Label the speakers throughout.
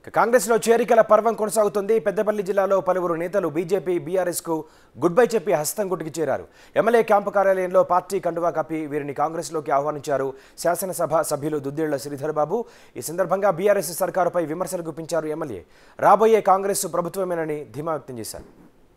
Speaker 1: కాంగ్రెస్లో చేరికల పర్వం కొనసాగుతుంది పెద్దపల్లి జిల్లాలో పలువురు నేతలు బీజేపీ బీఆర్ఎస్కు గుడ్ బై చెప్పి హస్తం గుట్టుకు చేరారు ఎమ్మెల్యే క్యాంపు కార్యాలయంలో పార్టీ కండువా కప్పి వీరిని కాంగ్రెస్లోకి ఆహ్వానించారు శాసనసభ సభ్యులు దుద్దేళ్ల శ్రీధర్ బాబు ఈ సందర్భంగా బీఆర్ఎస్ సర్కారుపై విమర్శలు గుప్పించారు ఎమ్మెల్యే రాబోయే కాంగ్రెస్ ప్రభుత్వమేనని ధీమా వ్యక్తం చేశారు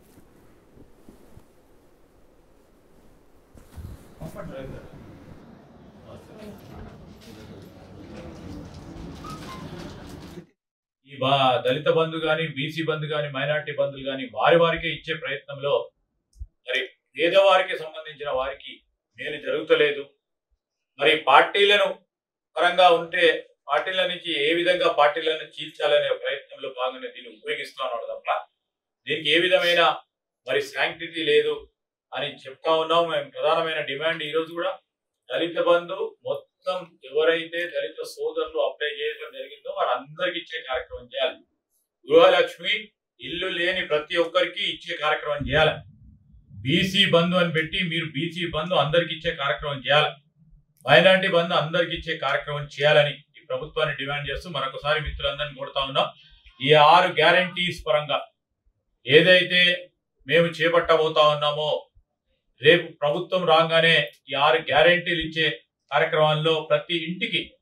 Speaker 2: ఈ బా దళిత బంధు కానీ బీసీ బంధు కానీ మైనార్టీ బంధులు కానీ వారి వారికే ఇచ్చే ప్రయత్నంలో మరి పేదవారికి సంబంధించిన వారికి మేలు జరుగుతలేదు మరి పార్టీలను పరంగా ఉంటే పార్టీల నుంచి ఏ విధంగా పార్టీలను చీల్చాలనే ప్రయత్నంలో భాగంగా దీన్ని ఉపయోగిస్తా ఉన్నాడు తప్ప దీనికి ఏ విధమైన మరి శాంక్టిటీ లేదు అని చెప్తా ఉన్నాం మేము ప్రధానమైన డిమాండ్ ఈ రోజు కూడా దళిత బంధు మొత్తం ఎవరైతే దళిత సోదరులు అప్లై చేయడం జరిగిందో వారందరికి ఇచ్చే కార్యక్రమం చేయాలి గృహలక్ష్మి ఇల్లు లేని ప్రతి ఒక్కరికి ఇచ్చే కార్యక్రమం చేయాలి బీసీ బంధు అని పెట్టి మీరు బీసీ బంధు అందరికి ఇచ్చే కార్యక్రమం చేయాలి మైనార్టీ బంధు అందరికి ఇచ్చే కార్యక్రమం చేయాలని ఈ ప్రభుత్వాన్ని డిమాండ్ చేస్తూ మరొకసారి మిత్రులందరినీ కొడతా ఉన్నాం ఈ ఆరు గ్యారంటీస్ పరంగా ఏదైతే మేము చేపట్టబోతా ఉన్నామో రేపు ప్రభుత్వం రాగానే ఈ ఆరు గ్యారంటీలు ఇచ్చే కార్యక్రమాల్లో ప్రతి ఇంటికి